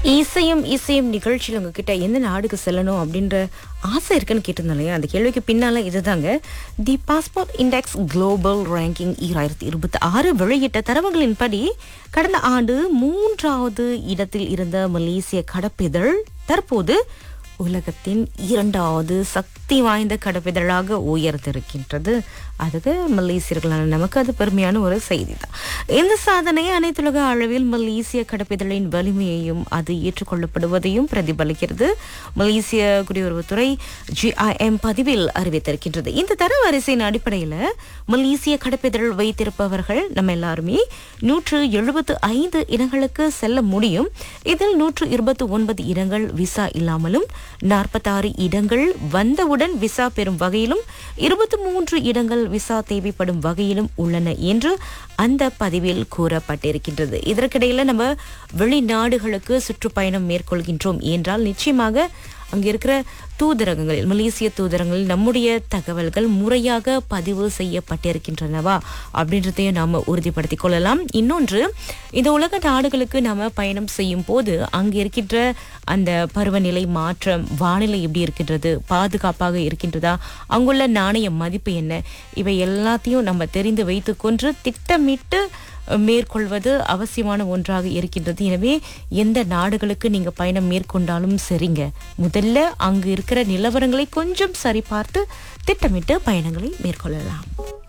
இசையும் இசையும் நிகழ்ச்சியில் உங்ககிட்ட எந்த நாடுக்கு செல்லணும் அப்படின்ற ஆசை இருக்குன்னு கேட்டிருந்தோம் இல்லையா அந்த கேள்விக்கு பின்னால இதுதாங்க the passport index global ranking ஈராயிரத்தி இருபத்தி ஆறு வெளியிட்ட தரவுகளின்படி கடந்த ஆண்டு மூன்றாவது இடத்தில் இருந்த மலேசிய கடப்பிதழ் தற்போது உலகத்தின் இரண்டாவது சக்தி வாய்ந்த கடப்பிதழாக உயர்ந்திருக்கின்றது அதுக்கு மலேசியர்களான நமக்கு அது பெருமையான ஒரு செய்தி தான் இந்த சாதனை அனைத்துலக அளவில் மலேசிய கடப்பிதழின் வலிமையையும் அது ஏற்றுக்கொள்ளப்படுவதையும் பிரதிபலிக்கிறது மலேசிய குடியுறவுத்துறை ஜிஐஎம் பதிவில் அறிவித்திருக்கின்றது இந்த தரவரிசையின் அடிப்படையில் மலேசிய கடப்பிதழ் வைத்திருப்பவர்கள் நம்ம எல்லாருமே நூற்று எழுபத்து ஐந்து இடங்களுக்கு செல்ல முடியும் இதில் நூற்று இருபத்தி ஒன்பது இடங்கள் விசா இல்லாமலும் நாற்பத்தாறு இடங்கள் வந்தவுடன் விசா பெறும் வகையிலும் இருபத்தி மூன்று இடங்கள் விசா தேவைப்படும் வகையிலும் உள்ளன என்று அந்த பதிவில் கூறப்பட்டிருக்கின்றது இதற்கிடையில நம்ம வெளிநாடுகளுக்கு சுற்றுப்பயணம் மேற்கொள்கின்றோம் என்றால் நிச்சயமாக அங்க இருக்கிற தூதரகங்களில் மலேசிய தூதரங்களில் நம்முடைய தகவல்கள் முறையாக பதிவு செய்யப்பட்டிருக்கின்றனவா அப்படின்றதையும் நாம உறுதிப்படுத்திக் கொள்ளலாம் இன்னொன்று இந்த உலக நாடுகளுக்கு நாம பயணம் செய்யும் போது அங்க இருக்கின்ற அந்த பருவநிலை மாற்றம் வானிலை எப்படி இருக்கின்றது பாதுகாப்பாக இருக்கின்றதா அங்குள்ள நாணய மதிப்பு என்ன இவை எல்லாத்தையும் நம்ம தெரிந்து வைத்துக்கொண்டு திட்டமிட்டு மேற்கொள்வது அவசியமான ஒன்றாக இருக்கின்றது எனவே எந்த நாடுகளுக்கு நீங்க பயணம் மேற்கொண்டாலும் சரிங்க முதல்ல அங்கு இருக்கிற நிலவரங்களை கொஞ்சம் சரிபார்த்து திட்டமிட்டு பயணங்களை மேற்கொள்ளலாம்